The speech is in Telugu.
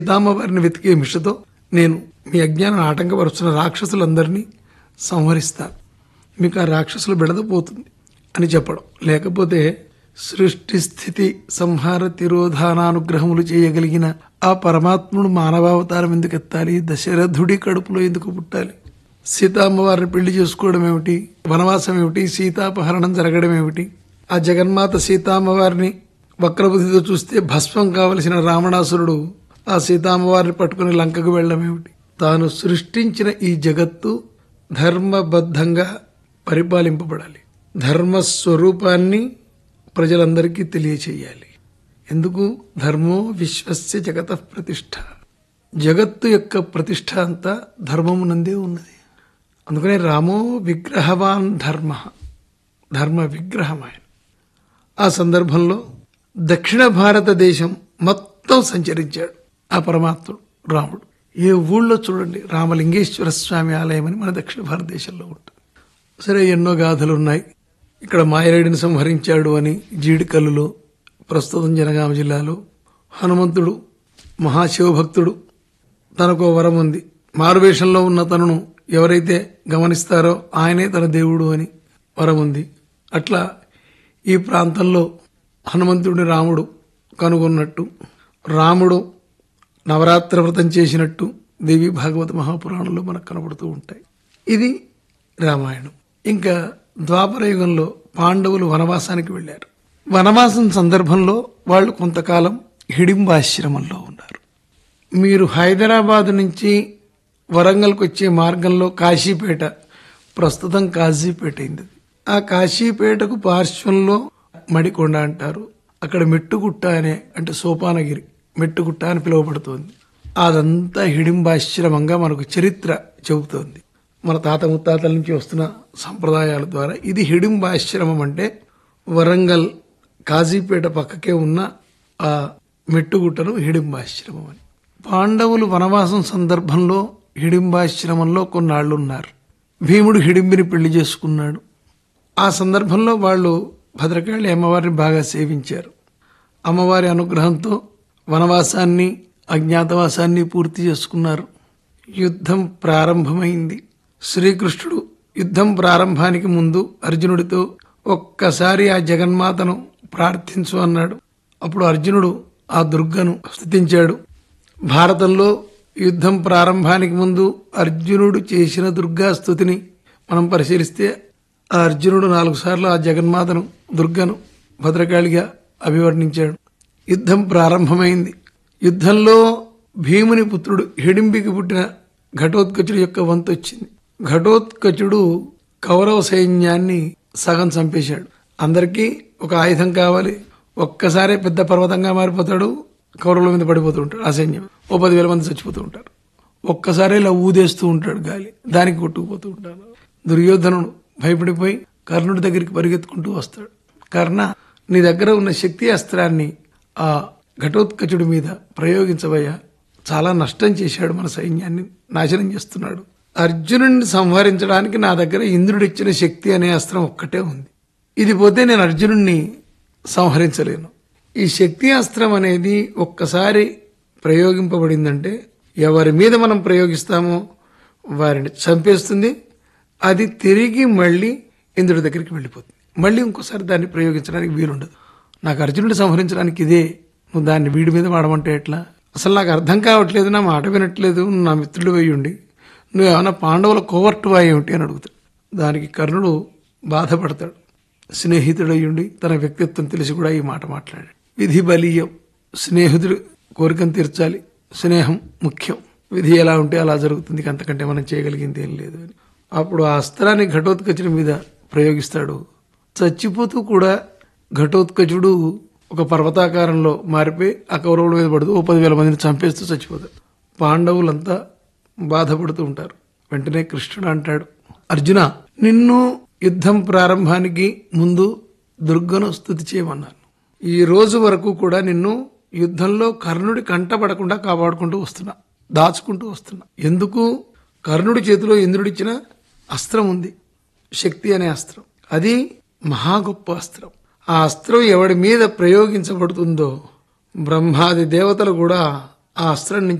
సీతామ్మవారిని వెతికే మిషతో నేను మీ అజ్ఞానం ఆటంకపరుస్తున్న రాక్షసులందరినీ సంహరిస్తాను మీకు ఆ రాక్షసులు బెడదపోతుంది అని చెప్పడం లేకపోతే సృష్టి స్థితి సంహార తిరోధానానుగ్రహములు చేయగలిగిన ఆ పరమాత్ముడు మానవావతారం ఎందుకు ఎత్తాలి దశరథుడి కడుపులో ఎందుకు పుట్టాలి సీతామ్మవారిని పెళ్లి చేసుకోవడం ఏమిటి వనవాసం ఏమిటి సీతాపహరణం జరగడం ఏమిటి ఆ జగన్మాత సీతామ్మవారిని వక్రబుద్ధితో చూస్తే భస్మం కావలసిన రావణాసురుడు ఆ సీతామ్మవారిని పట్టుకుని లంకకు వెళ్ళడం ఏమిటి తాను సృష్టించిన ఈ జగత్తు ధర్మబద్ధంగా పరిపాలింపబడాలి ధర్మ స్వరూపాన్ని ప్రజలందరికీ తెలియచేయాలి ఎందుకు ధర్మో విశ్వస్య జగత ప్రతిష్ట జగత్తు యొక్క ప్రతిష్ట అంతా ధర్మమునందే ఉన్నది అందుకనే రామో విగ్రహవాన్ ధర్మ ధర్మ విగ్రహం ఆయన ఆ సందర్భంలో దక్షిణ భారతదేశం మొత్తం సంచరించాడు ఆ పరమాత్ముడు రాముడు ఏ ఊళ్ళో చూడండి రామలింగేశ్వర స్వామి ఆలయం అని మన దక్షిణ భారతదేశంలో ఉంటుంది సరే ఎన్నో గాథలు ఉన్నాయి ఇక్కడ మాయరేడిని సంహరించాడు అని జీడికల్లులో ప్రస్తుతం జనగామ జిల్లాలో హనుమంతుడు మహాశివభక్తుడు తనకు వరం ఉంది మారువేషంలో ఉన్న తనను ఎవరైతే గమనిస్తారో ఆయనే తన దేవుడు అని వరం ఉంది అట్లా ఈ ప్రాంతంలో హనుమంతుడిని రాముడు కనుగొన్నట్టు రాముడు నవరాత్ర వ్రతం చేసినట్టు దేవి భాగవత మహాపురాణంలో మనకు కనబడుతూ ఉంటాయి ఇది రామాయణం ఇంకా ద్వాపర యుగంలో పాండవులు వనవాసానికి వెళ్ళారు వనవాసం సందర్భంలో వాళ్ళు కొంతకాలం హిడింబాశ్రమంలో ఉన్నారు మీరు హైదరాబాద్ నుంచి వరంగల్కి వచ్చే మార్గంలో కాశీపేట ప్రస్తుతం కాశీపేట అయింది ఆ కాశీపేటకు పార్శ్వంలో మడికొండ అంటారు అక్కడ మెట్టుగుట్ట అనే అంటే సోపానగిరి మెట్టుగుట్ట అని పిలువబడుతోంది అదంతా హిడింబాశ్రమంగా మనకు చరిత్ర చెబుతోంది మన తాత ముత్తాతల నుంచి వస్తున్న సంప్రదాయాల ద్వారా ఇది హిడింబాశ్రమం అంటే వరంగల్ కాజీపేట పక్కకే ఉన్న ఆ మెట్టుగుట్టను హిడింబాశ్రమం అని పాండవులు వనవాసం సందర్భంలో హిడింబాశ్రమంలో కొన్నాళ్ళు ఉన్నారు భీముడు హిడింబిని పెళ్లి చేసుకున్నాడు ఆ సందర్భంలో వాళ్ళు భద్రకాళి అమ్మవారిని బాగా సేవించారు అమ్మవారి అనుగ్రహంతో వనవాసాన్ని అజ్ఞాతవాసాన్ని పూర్తి చేసుకున్నారు యుద్ధం ప్రారంభమైంది శ్రీకృష్ణుడు యుద్ధం ప్రారంభానికి ముందు అర్జునుడితో ఒక్కసారి ఆ జగన్మాతను ప్రార్థించు అన్నాడు అప్పుడు అర్జునుడు ఆ దుర్గను స్థుతించాడు భారతంలో యుద్ధం ప్రారంభానికి ముందు అర్జునుడు చేసిన దుర్గా స్థుతిని మనం పరిశీలిస్తే ఆ అర్జునుడు నాలుగు సార్లు ఆ జగన్మాతను దుర్గను భద్రకాళిగా అభివర్ణించాడు యుద్ధం ప్రారంభమైంది యుద్ధంలో భీముని పుత్రుడు హిడింబికి పుట్టిన ఘటోత్కచుడు యొక్క వంతు వచ్చింది ఘటోత్కచుడు కౌరవ సైన్యాన్ని సగం చంపేశాడు అందరికీ ఒక ఆయుధం కావాలి ఒక్కసారే పెద్ద పర్వతంగా మారిపోతాడు కౌరవుల మీద పడిపోతూ ఉంటాడు ఆ సైన్యం ఓ పదివేల మంది చచ్చిపోతూ ఉంటారు ఒక్కసారి ఇలా ఊదేస్తూ ఉంటాడు గాలి దానికి కొట్టుకుపోతూ ఉంటాడు దుర్యోధనుడు భయపడిపోయి కర్ణుడి దగ్గరికి పరిగెత్తుకుంటూ వస్తాడు కర్ణ నీ దగ్గర ఉన్న శక్తి అస్త్రాన్ని ఆ ఘటోత్కచుడి మీద ప్రయోగించబోయా చాలా నష్టం చేశాడు మన సైన్యాన్ని నాశనం చేస్తున్నాడు అర్జునుడిని సంహరించడానికి నా దగ్గర ఇంద్రుడిచ్చిన శక్తి అనే అస్త్రం ఒక్కటే ఉంది ఇది పోతే నేను అర్జునుడిని సంహరించలేను ఈ శక్తి అస్త్రం అనేది ఒక్కసారి ప్రయోగింపబడిందంటే ఎవరి మీద మనం ప్రయోగిస్తామో వారిని చంపేస్తుంది అది తిరిగి మళ్ళీ ఇంద్రుడి దగ్గరికి వెళ్ళిపోతుంది మళ్ళీ ఇంకోసారి దాన్ని ప్రయోగించడానికి వీలుండదు నాకు అర్జునుడిని సంహరించడానికి ఇదే నువ్వు దాన్ని వీడి మీద వాడమంటే ఎట్లా అసలు నాకు అర్థం కావట్లేదు నా మాట వినట్లేదు నువ్వు నా మిత్రుడు పోయి ఉండి నువ్వు ఏమైనా పాండవుల కోవర్టు ఏమిటి అని అడుగుతాడు దానికి కర్ణుడు బాధపడతాడు స్నేహితుడయ్యుండి తన వ్యక్తిత్వం తెలిసి కూడా ఈ మాట మాట్లాడాడు విధి బలీయం స్నేహితుడు కోరికను తీర్చాలి స్నేహం ముఖ్యం విధి ఎలా ఉంటే అలా జరుగుతుంది అంతకంటే మనం చేయగలిగింది ఏం లేదు అని అప్పుడు ఆ అస్త్రాన్ని ఘటోత్కచుడి మీద ప్రయోగిస్తాడు చచ్చిపోతూ కూడా ఘటోత్కచుడు ఒక పర్వతాకారంలో మారిపోయి ఆ కౌరవుల మీద పడుతూ ఓ పదివేల మందిని చంపేస్తూ చచ్చిపోతాడు పాండవులంతా బాధపడుతూ ఉంటారు వెంటనే కృష్ణుడు అంటాడు అర్జున నిన్ను యుద్ధం ప్రారంభానికి ముందు దుర్గను స్థుతి చేయమన్నాను ఈ రోజు వరకు కూడా నిన్ను యుద్ధంలో కర్ణుడి కంటపడకుండా కాపాడుకుంటూ వస్తున్నా దాచుకుంటూ వస్తున్నా ఎందుకు కర్ణుడి చేతిలో ఇంద్రుడిచ్చిన అస్త్రం ఉంది శక్తి అనే అస్త్రం అది మహా గొప్ప అస్త్రం ఆ అస్త్రం ఎవడి మీద ప్రయోగించబడుతుందో బ్రహ్మాది దేవతలు కూడా ఆ అస్త్రం నుంచి